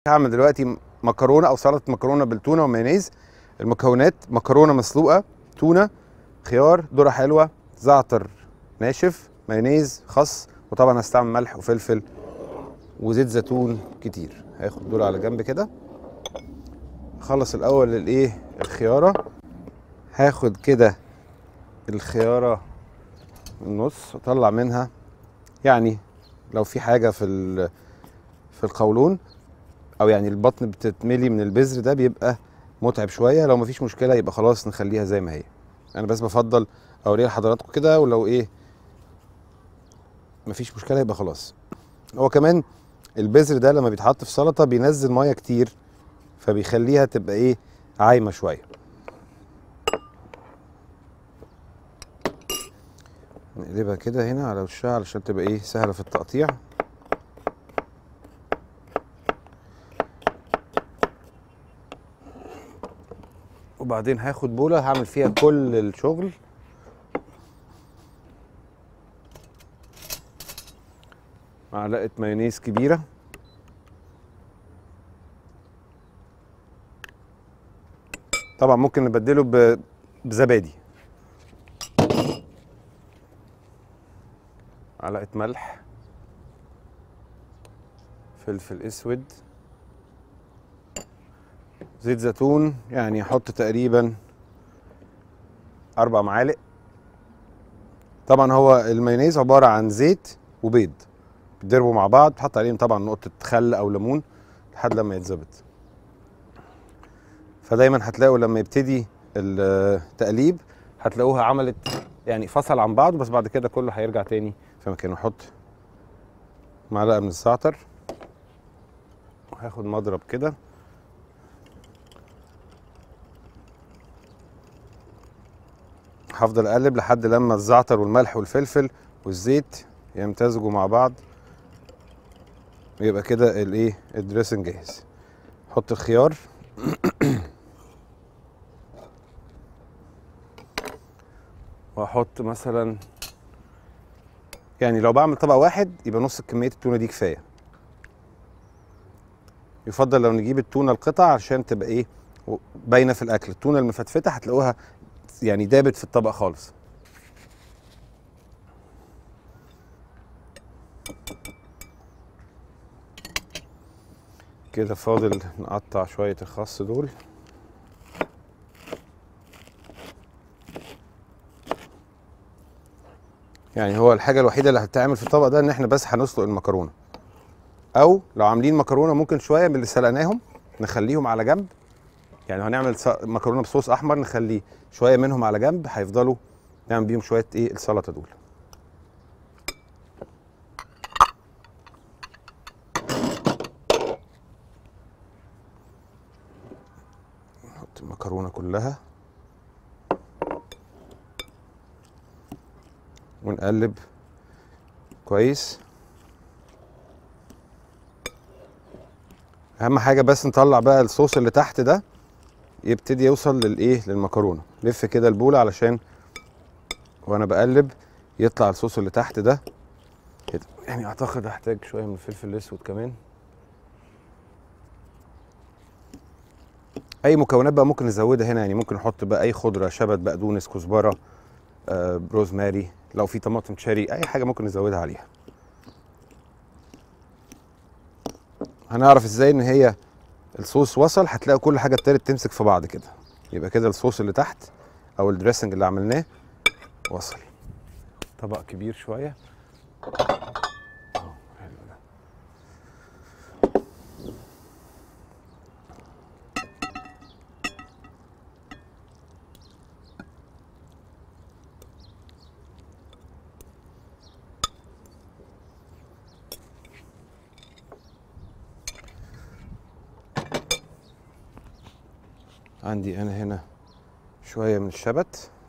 هعمل دلوقتي مكرونه او سلطه مكرونه بالتونه ومايونيز المكونات مكرونه مسلوقه تونه خيار ذره حلوه زعتر ناشف مايونيز خس وطبعا هستعمل ملح وفلفل وزيت زيتون كتير هاخد دول على جنب كده اخلص الاول الايه الخياره هاخد كده الخياره من النص واطلع منها يعني لو في حاجه في ال- في القولون او يعني البطن بتتملي من البذر ده بيبقى متعب شويه لو مفيش مشكله يبقى خلاص نخليها زي ما هي انا بس بفضل اوريها لحضراتكم كده ولو ايه مفيش مشكله يبقى خلاص هو كمان البذر ده لما بيتحط في سلطه بينزل ميه كتير فبيخليها تبقى ايه عايمه شويه نقلبها كده هنا على وشها علشان تبقى ايه سهله في التقطيع وبعدين هاخد بوله هعمل فيها كل الشغل معلقه مايونيز كبيره طبعا ممكن نبدله ب- بزبادي معلقه ملح فلفل اسود زيت زيتون يعني احط تقريبا اربع معالق طبعا هو المايونيز عباره عن زيت وبيض بيتضربوا مع بعض تحط عليهم طبعا نقطه خل او ليمون لحد لما يتظبط فدايما هتلاقوا لما يبتدي التقليب هتلاقوها عملت يعني فصل عن بعض بس بعد كده كله هيرجع تاني في مكانه نحط معلقه من الزعتر وهاخد مضرب كده هفضل اقلب لحد لما الزعتر والملح والفلفل والزيت يمتزجوا مع بعض ويبقى كده الايه الدريسنج جاهز حط الخيار واحط مثلا يعني لو بعمل طبق واحد يبقى نص كميه التونه دي كفايه يفضل لو نجيب التونه القطع عشان تبقى ايه باينه في الاكل التونه المفتفته هتلاقوها يعني دابت في الطبق خالص كده فاضل نقطع شوية الخس دول يعني هو الحاجة الوحيدة اللي هتتعمل في الطبق ده ان احنا بس هنسلق المكرونة او لو عاملين مكرونة ممكن شوية من اللي سلقناهم نخليهم على جنب يعني هنعمل ص- مكرونه بصوص احمر نخليه شويه منهم على جنب هيفضلوا نعمل بيهم شويه ايه السلطه دول نحط المكرونه كلها ونقلب كويس اهم حاجه بس نطلع بقى الصوص اللي تحت ده يبتدي يوصل للايه للمكرونه لف كده البوله علشان وانا بقلب يطلع الصوص اللي تحت ده كده. يعني اعتقد هحتاج شويه من الفلفل الاسود كمان اي مكونات بقى ممكن نزودها هنا يعني ممكن نحط بقى اي خضره شبت بقدونس كزبره آه روزماري لو في طماطم شاري اي حاجه ممكن نزودها عليها هنعرف ازاي ان هي الصوص وصل هتلاقي كل حاجه ابتدت تمسك في بعض كده يبقى كده الصوص اللي تحت او الدريسنج اللي عملناه وصل طبق كبير شويه أهو، حلو ده. عندي انا هنا شويه من الشبت